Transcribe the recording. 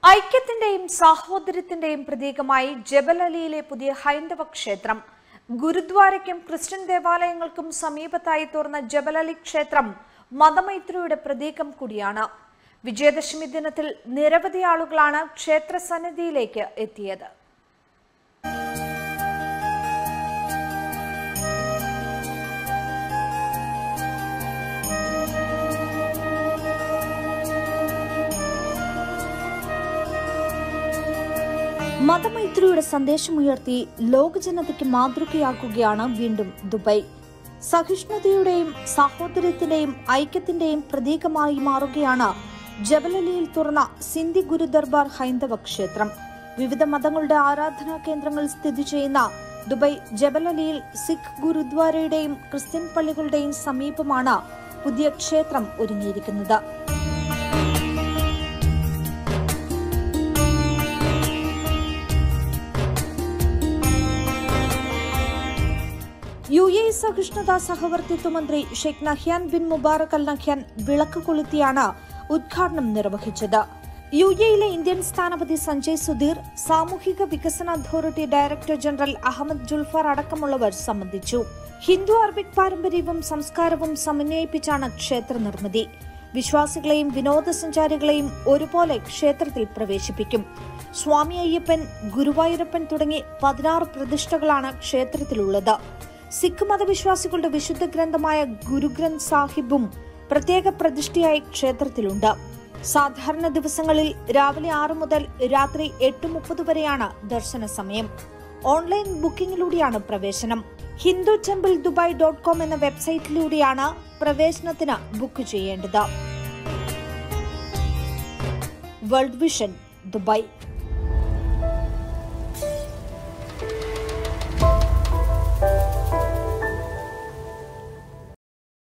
ഐക്യത്തിന്റെയും സാഹോദര്യത്തിന്റെയും പ്രതീകമായി ജബൽ അലിയിലെ പുതിയ ഹൈന്ദവ ക്ഷേത്രം ഗുരുദ്വാരയ്ക്കും ക്രിസ്ത്യൻ ദേവാലയങ്ങൾക്കും സമീപത്തായി തുറന്ന ജബൽ അലി ക്ഷേത്രം മതമൈത്രിയുടെ പ്രതീകം കൂടിയാണ് വിജയദശമി ദിനത്തിൽ നിരവധി ആളുകളാണ് ക്ഷേത്ര സന്നിധിയിലേക്ക് എത്തിയത് മതമൈത്രിയുടെ സന്ദേശമുയർത്തി ലോകജനതയ്ക്ക് മാതൃകയാക്കുകയാണ് വീണ്ടും ദുബായ് സഹിഷ്ണുതയുടെയും സാഹോദര്യത്തിന്റെയും ഐക്യത്തിന്റെയും പ്രതീകമായി മാറുകയാണ് ജബലലിയിൽ തുറന്ന സിന്ധി ഗുരുദർബാർ ഹൈന്ദവ ക്ഷേത്രം വിവിധ മതങ്ങളുടെ ആരാധനാ കേന്ദ്രങ്ങൾ സ്ഥിതി ചെയ്യുന്ന ദുബായ് ജബലലിയിൽ സിഖ് ഗുരുദ്വാരയുടെയും ക്രിസ്ത്യൻ പള്ളികളുടെയും സമീപമാണ് പുതിയ ക്ഷേത്രം ഒരുങ്ങിയിരിക്കുന്നത് യു എ സഹിഷ്ണുതാ സഹവർത്തിത്വ മന്ത്രി Sheikh Nahyan bin Mubarak Al Nahyan വിളക്ക് കൊളുത്തിയാണ് ഉദ്ഘാടനം നിർവഹിച്ചത് യു എയിലെ ഇന്ത്യൻ സ്ഥാനപതി സഞ്ജയ് സുധീർ സാമൂഹിക വികസന authority director general Ahmed Julfar അടക്കമുള്ളവർ സംബന്ധിച്ചു ഹിന്ദു അറബിക് പാരമ്പര്യവും സംസ്കാരവും സമന്വയിപ്പിച്ചാണ് ക്ഷേത്ര നിർമ്മിതി വിശ്വാസികളെയും വിനോദസഞ്ചാരികളെയും ഒരുപോലെ ക്ഷേത്രത്തിൽ പ്രവേശിപ്പിക്കും സ്വാമി അയ്യപ്പൻ ഗുരുവായൂരപ്പൻ തുടങ്ങി പതിനാറ് പ്രതിഷ്ഠകളാണ് ക്ഷേത്രത്തിലുള്ളത് സിഖ് മതവിശ്വാസികളുടെ വിശുദ്ധ ഗ്രന്ഥമായ ഗുരുഗ്രന്ഥ് സാഹിബും പ്രത്യേക പ്രതിഷ്ഠയായി ക്ഷേത്രത്തിലുണ്ട് സാധാരണ ദിവസങ്ങളിൽ രാവിലെ ആറ് മുതൽ രാത്രി എട്ട് മുപ്പത് വരെയാണ് ദർശന സമയം ഓൺലൈൻ ബുക്കിംഗിലൂടെയാണ് പ്രവേശനം Hindu temple Dubai dot com എന്ന വെബ്സൈറ്റിലൂടെയാണ് പ്രവേശനത്തിന് ബുക്ക് ചെയ്യേണ്ടത് വേൾഡ് വിഷൻ ദുബായ്